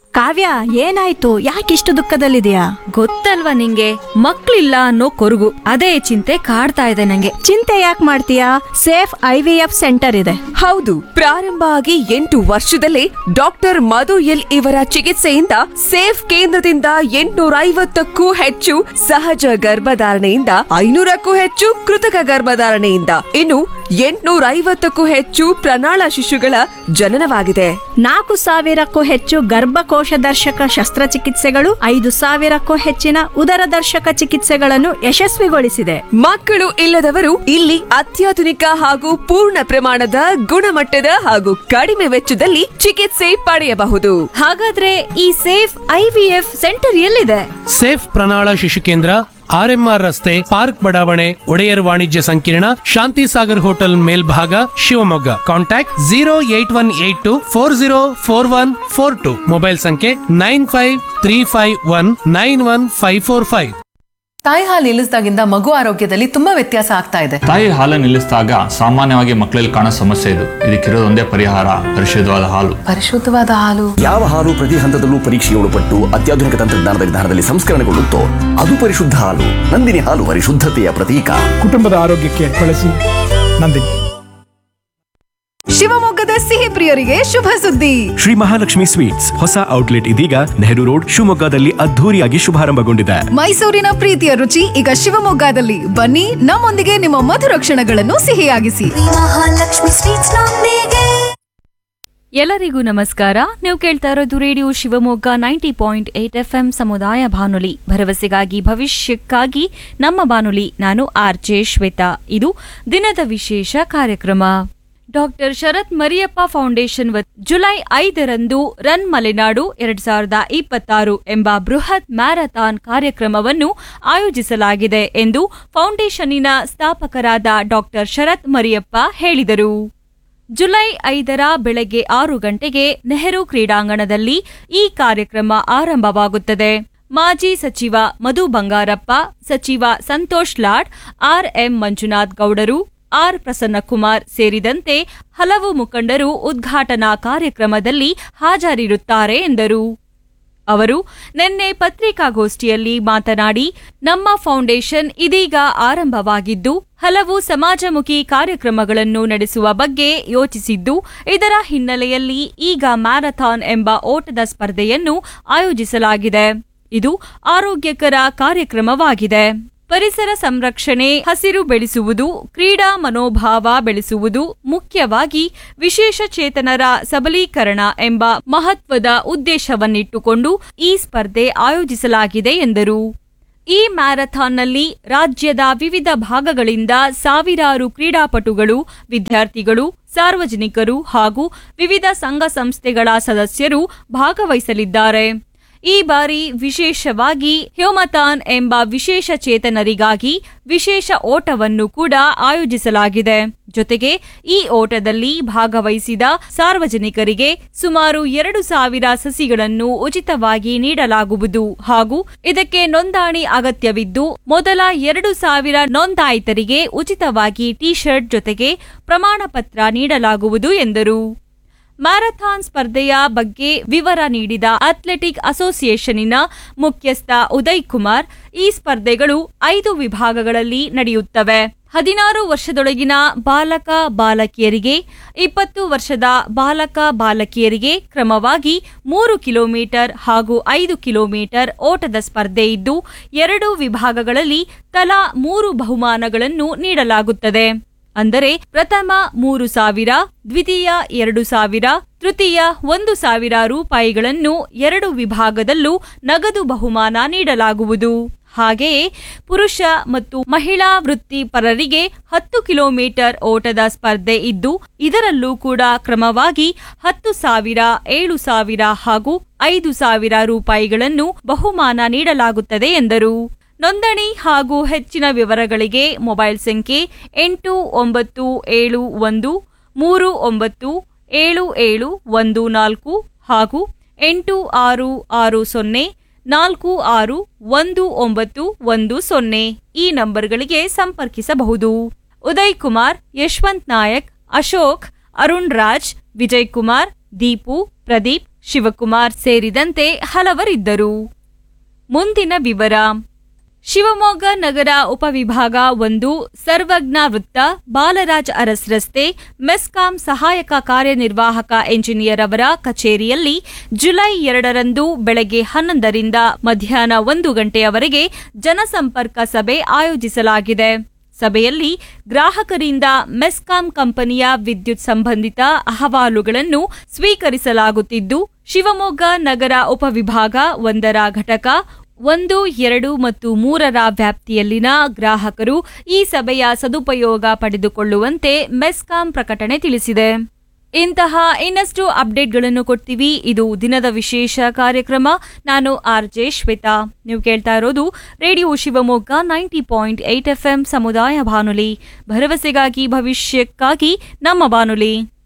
ಕಾವ್ಯ ಏನಾಯ್ತು ಯಾಕಿಷ್ಟು ದುಃಖದಲ್ಲಿದೆಯಾ ಗೊತ್ತಲ್ವಾ ನಿಂಗೆ ಮಕ್ಳಿಲ್ಲ ಅನ್ನೋ ಕೊರಗು ಅದೇ ಚಿಂತೆ ಕಾಡ್ತಾ ಇದೆ ನಂಗೆ ಚಿಂತೆ ಯಾಕೆ ಮಾಡ್ತೀಯಾ safe I V F centre ಇದೆ ಹೌದು ಪ್ರಾರಂಭ ಆಗಿ ಎಂಟು ವರ್ಷದಲ್ಲೇ ಡಾಕ್ಟರ್ ಮಧು ಎಲ್ ಇವರ ಚಿಕಿತ್ಸೆಯಿಂದ ಸೇಫ್ ಕೇಂದ್ರದಿಂದ ಎಂಟುನೂರ ಐವತ್ತಕ್ಕೂ ಹೆಚ್ಚು ಸಹಜ ಗರ್ಭಧಾರಣೆಯಿಂದ ಐನೂರಕ್ಕೂ ಹೆಚ್ಚು ಕೃತಕ ಗರ್ಭಧಾರಣೆಯಿಂದ ಇನ್ನು ಎಂಟುನೂರ ಐವತ್ತಕ್ಕೂ ಹೆಚ್ಚು ಪ್ರಣಾಳ ಶಿಶುಗಳ ಜನನವಾಗಿದೆ ನಾಲ್ಕು ಸಾವಿರಕ್ಕೂ ಹೆಚ್ಚು ಗರ್ಭಕೋಶ ದರ್ಶಕ ಶಸ್ತ್ರಚಿಕಿತ್ಸೆಗಳು ಐದು ಸಾವಿರಕ್ಕೂ ಹೆಚ್ಚಿನ ಉದರ ದರ್ಶಕ ಚಿಕಿತ್ಸೆಗಳನ್ನು ಯಶಸ್ವಿಗೊಳಿಸಿದೆ ಮಕ್ಕಳು ಇಲ್ಲದವರು ಇಲ್ಲಿ ಅತ್ಯಾಧುನಿಕ ಹಾಗೂ ಪೂರ್ಣ ಪ್ರಮಾಣದ ಗುಣಮಟ್ಟದ ಹಾಗೂ ಕಡಿಮೆ ವೆಚ್ಚದಲ್ಲಿ ಚಿಕಿತ್ಸೆ ಪಡೆಯಬಹುದು ಹಾಗಾದ್ರೆ ಈ safe I V F centre ಎಲ್ಲಿದೆ ಸೇಫ್ ಪ್ರಣಾಳ ಶಿಶು ಕೇಂದ್ರ ಆರ್ಎಂಆರ್ ರಸ್ತೆ ಪಾರ್ಕ್ ಬಡಾವಣೆ ಒಡೆಯರ್ ವಾಣಿಜ್ಯ ಸಂಕೀರ್ಣ ಶಾಂತಿ ಸಾಗರ್ ಹೋಟೆಲ್ ಮೇಲ್ಭಾಗ Shivamogga contact zero eight one eight two four zero four one four two mobile ಸಂಖ್ಯೆ nine five three five one nine one five four five ತಾಯಿ ಹಾಲು ನಿಲ್ಲಿಸಿದಾಗಿಂದ ಮಗು ಆರೋಗ್ಯದಲ್ಲಿ ತುಂಬಾ ವ್ಯತ್ಯಾಸ ಆಗ್ತಾ ಇದೆ ತಾಯಿ ಹಾಲು ನಿಲ್ಲಿಸಿದಾಗ ಸಾಮಾನ್ಯವಾಗಿ ಮಕ್ಕಳಲ್ಲಿ ಕಾಣೋ ಸಮಸ್ಯೆ ಇದು ಇದಕ್ಕಿರೋದೊಂದೇ ಪರಿಹಾರ ಪರಿಶುದ್ಧವಾದ ಹಾಲು ಪರಿಶುದ್ಧವಾದ ಹಾಲು ಯಾವ ಹಾಲು ಪ್ರತಿ ಹಂತದಲ್ಲೂ ಪರೀಕ್ಷೆಗೆ ಒಳಪಟ್ಟು ಅತ್ಯಾಧುನಿಕ ತಂತ್ರಜ್ಞಾನದ ವಿಧಾನದಲ್ಲಿ ಸಂಸ್ಕರಣೆಗೊಳ್ಳುತ್ತೋ ಅದು ಪರಿಶುದ್ಧ ಹಾಲು ನಂದಿನಿ ಹಾಲು ಪರಿಶುದ್ಧತೆಯ ಪ್ರತೀಕ ಕುಟುಂಬದ ಆರೋಗ್ಯಕ್ಕೆ ಬಳಸಿ ನಂದಿನಿ ಶಿವಮೊಗ್ಗದ ಸಿಹಿ ಪ್ರಿಯರಿಗೆ ಶುಭ ಸುದ್ದಿ ಶ್ರೀ ಮಹಾಲಕ್ಷ್ಮಿ ಸ್ವೀಟ್ಸ್ ಹೊಸ ಔಟ್ಲೆಟ್ ಇದೀಗ ನೆಹರು ರೋಡ್ ಶಿವಮೊಗ್ಗದಲ್ಲಿ ಅದ್ಧೂರಿಯಾಗಿ ಶುಭಾರಂಭಗೊಂಡಿದೆ ಮೈಸೂರಿನ ಪ್ರೀತಿಯ ರುಚಿ ಈಗ ಶಿವಮೊಗ್ಗದಲ್ಲಿ ಬನ್ನಿ ನಮ್ಮೊಂದಿಗೆ ನಿಮ್ಮ ಮಧುರ ಕ್ಷಣಗಳನ್ನು ಸಿಹಿಯಾಗಿಸಿ ಮಹಾಲಕ್ಷ್ಮಿ ಸ್ವೀಟ್ಸ್ ನೊಂದಿಗೆ ಎಲ್ಲರಿಗೂ ನಮಸ್ಕಾರ ನೀವು ಕೇಳ್ತಾ ಇರೋದು radio Shivamogga ninety point eight F M ಸಮುದಾಯ ಬಾನುಲಿ ಭರವಸೆಗಾಗಿ ಭವಿಷ್ಯಕ್ಕಾಗಿ ನಮ್ಮ ಬಾನುಲಿ ನಾನು ಆರ್ ಜೆ ಶ್ವೇತಾ ಇದು ದಿನದ ವಿಶೇಷ ಕಾರ್ಯಕ್ರಮ ಡಾಕ್ಟರ್ ಶರತ್ ಮರಿಯಪ್ಪ ಫೌಂಡೇಶನ್ ವತ್ ಜುಲೈ ಐದರಂದು ರನ್ ಮಲೆನಾಡು ಎರಡ್ ಸಾವಿರದ ಇಪ್ಪತ್ತಾರು ಎಂಬ ಬೃಹತ್ ಮ್ಯಾರಥಾನ್ ಕಾರ್ಯಕ್ರಮವನ್ನು ಆಯೋಜಿಸಲಾಗಿದೆ ಎಂದು ಫೌಂಡೇಶನ್ನಿನ ಸ್ಥಾಪಕರಾದ ಡಾಕ್ಟರ್ ಶರತ್ ಮರಿಯಪ್ಪ ಹೇಳಿದರು ಜುಲೈ ಐದರ ಬೆಳಗ್ಗೆ ಆರು ಗಂಟೆಗೆ ನೆಹರು ಕ್ರೀಡಾಂಗಣದಲ್ಲಿ ಈ ಕಾರ್ಯಕ್ರಮ ಆರಂಭವಾಗುತ್ತದೆ ಮಾಜಿ ಸಚಿವ ಮಧು ಬಂಗಾರಪ್ಪ ಸಚಿವ ಸಂತೋಷ್ ಲಾಡ್ ಆರ್ಎಂ ಮಂಜುನಾಥ್ ಗೌಡರು ಆರ್ ಪ್ರಸನ್ನಕುಮಾರ್ ಸೇರಿದಂತೆ ಹಲವು ಮುಖಂಡರು ಉದ್ಘಾಟನಾ ಕಾರ್ಯಕ್ರಮದಲ್ಲಿ ಹಾಜರಿರುತ್ತಾರೆ ಎಂದರು ಅವರು ನಿನ್ನೆ ಪತ್ರಿಕಾಗೋಷ್ಠಿಯಲ್ಲಿ ಮಾತನಾಡಿ ನಮ್ಮ ಫೌಂಡೇಶನ್ ಇದೀಗ ಆರಂಭವಾಗಿದ್ದು ಹಲವು ಸಮಾಜಮುಖಿ ಕಾರ್ಯಕ್ರಮಗಳನ್ನು ನಡೆಸುವ ಬಗ್ಗೆ ಯೋಚಿಸಿದ್ದು ಇದರ ಹಿನ್ನೆಲೆಯಲ್ಲಿ ಈಗ ಮ್ಯಾರಥಾನ್ ಎಂಬ ಓಟದ ಸ್ಪರ್ಧೆಯನ್ನು ಆಯೋಜಿಸಲಾಗಿದೆ ಇದು ಆರೋಗ್ಯಕರ ಕಾರ್ಯಕ್ರಮವಾಗಿದೆ ಪರಿಸರ ಸಂರಕ್ಷಣೆ ಹಸಿರು ಬೆಳೆಸುವುದು ಕ್ರೀಡಾ ಮನೋಭಾವ ಬೆಳೆಸುವುದು ಮುಖ್ಯವಾಗಿ ವಿಶೇಷ ಚೇತನರ ಸಬಲೀಕರಣ ಎಂಬ ಮಹತ್ವದ ಉದ್ದೇಶವನ್ನಿಟ್ಟುಕೊಂಡು ಈ ಸ್ಪರ್ಧೆ ಆಯೋಜಿಸಲಾಗಿದೆ ಎಂದರು ಈ ಮ್ಯಾರಥಾನ್ನಲ್ಲಿ ರಾಜ್ಯದ ವಿವಿಧ ಭಾಗಗಳಿಂದ ಸಾವಿರಾರು ಕ್ರೀಡಾಪಟುಗಳು ವಿದ್ಯಾರ್ಥಿಗಳು ಸಾರ್ವಜನಿಕರು ಹಾಗೂ ವಿವಿಧ ಸಂಘ ಸಂಸ್ಥೆಗಳ ಸದಸ್ಯರು ಭಾಗವಹಿಸಲಿದ್ದಾರೆ ಈ ಬಾರಿ ವಿಶೇಷವಾಗಿ ಹ್ಯೋಮಥಾನ್ ಎಂಬ ವಿಶೇಷ ಚೇತನರಿಗಾಗಿ ವಿಶೇಷ ಓಟವನ್ನು ಕೂಡ ಆಯೋಜಿಸಲಾಗಿದೆ ಜೊತೆಗೆ ಈ ಓಟದಲ್ಲಿ ಭಾಗವಹಿಸಿದ ಸಾರ್ವಜನಿಕರಿಗೆ ಸುಮಾರು ಎರಡು ಸಾವಿರ ಸಸಿಗಳನ್ನು ಉಚಿತವಾಗಿ ನೀಡಲಾಗುವುದು ಹಾಗೂ ಇದಕ್ಕೆ ನೋಂದಣಿ ಅಗತ್ಯವಿದ್ದು ಮೊದಲ ಎರಡು ಸಾವಿರ ನೋಂದಾಯಿತರಿಗೆ ಉಚಿತವಾಗಿ ಟಿ ಶರ್ಟ್ ಜೊತೆಗೆ ಪ್ರಮಾಣ ಪತ್ರ ನೀಡಲಾಗುವುದು ಎಂದರು ಮ್ಯಾರಥಾನ್ ಸ್ಪರ್ಧೆಯ ಬಗ್ಗೆ ವಿವರ ನೀಡಿದ ಅಥ್ಲೆಟಿಕ್ ಅಸೋಸಿಯೇಷನ್ನಿನ ಮುಖ್ಯಸ್ಥ ಉದಯ್ ಕುಮಾರ್ ಈ ಸ್ಪರ್ಧೆಗಳು ಐದು ವಿಭಾಗಗಳಲ್ಲಿ ನಡೆಯುತ್ತವೆ ಹದಿನಾರು ವರ್ಷದೊಳಗಿನ ಬಾಲಕ ಬಾಲಕಿಯರಿಗೆ ಇಪ್ಪತ್ತು ವರ್ಷದ ಬಾಲಕ ಬಾಲಕಿಯರಿಗೆ ಕ್ರಮವಾಗಿ ಮೂರು ಕಿಲೋಮೀಟರ್ ಹಾಗೂ ಐದು ಕಿಲೋಮೀಟರ್ ಓಟದ ಸ್ಪರ್ಧೆ ಇದ್ದು ಎರಡು ವಿಭಾಗಗಳಲ್ಲಿ ತಲಾ ಮೂರು ಬಹುಮಾನಗಳನ್ನು ನೀಡಲಾಗುತ್ತದೆ ಅಂದರೆ ಪ್ರಥಮ ಮೂರು ಸಾವಿರ ದ್ವಿತೀಯ ಎರಡು ಸಾವಿರ ತೃತೀಯ ಒಂದು ಸಾವಿರ ರೂಪಾಯಿಗಳನ್ನು ಎರಡು ವಿಭಾಗದಲ್ಲೂ ನಗದು ಬಹುಮಾನ ನೀಡಲಾಗುವುದು ಹಾಗೆಯೇ ಪುರುಷ ಮತ್ತು ಮಹಿಳಾ ವೃತ್ತಿಪರರಿಗೆ ಹತ್ತು ಕಿಲೋಮೀಟರ್ ಓಟದ ಸ್ಪರ್ಧೆ ಇದ್ದು ಇದರಲ್ಲೂ ಕೂಡ ಕ್ರಮವಾಗಿ ಹತ್ತು ಸಾವಿರ ಏಳು ಸಾವಿರ ಹಾಗೂ ಐದು ಸಾವಿರ ರೂಪಾಯಿಗಳನ್ನು ಬಹುಮಾನ ನೀಡಲಾಗುತ್ತದೆ ಎಂದರು ನೋಂದಣಿ ಹಾಗೂ ಹೆಚ್ಚಿನ ವಿವರಗಳಿಗೆ ಮೊಬೈಲ್ ಸಂಖ್ಯೆ ಎಂಟು ಒಂಬತ್ತು ಏಳು ಒಂದು ಮೂರು ಒಂಬತ್ತು ಏಳು ಏಳು ಒಂದು ನಾಲ್ಕು ಹಾಗೂ ಎಂಟು ಆರು ಆರು ಸೊನ್ನೆ ನಾಲ್ಕು ಆರು ಒಂದು ಒಂಬತ್ತು ಒಂದು ಸೊನ್ನೆ ಈ ನಂಬರ್ಗಳಿಗೆ ಸಂಪರ್ಕಿಸಬಹುದು ಉದಯ್ ಕುಮಾರ್ ಯಶವಂತ್ ನಾಯಕ್ ಅಶೋಕ್ ಅರುಣ್ ರಾಜ್ ವಿಜಯ್ ಕುಮಾರ್ ದೀಪು ಪ್ರದೀಪ್ ಶಿವಕುಮಾರ್ ಸೇರಿದಂತೆ ಹಲವರಿದ್ದರು ಮುಂದಿನ ವಿವರ ಶಿವಮೊಗ್ಗ ನಗರ ಉಪವಿಭಾಗ ಒಂದು ಸರ್ವಜ್ಞ ವೃತ್ತ ಬಾಲರಾಜ್ ಅರಸ್ ರಸ್ತೆ ಮೆಸ್ಕಾಂ ಸಹಾಯಕ ಕಾರ್ಯನಿರ್ವಾಹಕ ಎಂಜಿನಿಯರ್ ಅವರ ಕಚೇರಿಯಲ್ಲಿ ಜುಲೈ ಎರಡರಂದು ಬೆಳಗ್ಗೆ ಹನ್ನೊಂದರಿಂದ ಮಧ್ಯಾಹ್ನ ಒಂದು ಗಂಟೆಯವರೆಗೆ ಜನಸಂಪರ್ಕ ಸಭೆ ಆಯೋಜಿಸಲಾಗಿದೆ ಸಭೆಯಲ್ಲಿ ಗ್ರಾಹಕರಿಂದ ಮೆಸ್ಕಾಂ ಕಂಪನಿಯ ವಿದ್ಯುತ್ ಸಂಬಂಧಿತ ಅಹವಾಲುಗಳನ್ನು ಸ್ವೀಕರಿಸಲಾಗುತ್ತಿದ್ದು ಶಿವಮೊಗ್ಗ ನಗರ ಉಪವಿಭಾಗ ಒಂದರ ಘಟಕ ಒಂದು ಎರಡು ಮತ್ತು ಮೂರರ ವ್ಯಾಪ್ತಿಯಲ್ಲಿನ ಗ್ರಾಹಕರು ಈ ಸಭೆಯ ಸದುಪಯೋಗ ಪಡೆದುಕೊಳ್ಳುವಂತೆ ಮೆಸ್ಕಾಂ ಪ್ರಕಟಣೆ ತಿಳಿಸಿದೆ ಇಂತಹ ಇನ್ನಷ್ಟು ಅಪ್ಡೇಟ್ಗಳನ್ನು ಕೊಡ್ತೀವಿ ಇದು ದಿನದ ವಿಶೇಷ ಕಾರ್ಯಕ್ರಮ ನಾನು ಆರ್ ಜೆ ಶ್ವೇತಾ ನೀವು ಕೇಳ್ತಾ ಇರೋದು radio Shivamogga ninety point eight F ಸಮುದಾಯ ಬಾನುಲಿ ಭರವಸೆಗಾಗಿ ಭವಿಷ್ಯಕ್ಕಾಗಿ ನಮ್ಮ ಬಾನುಲಿ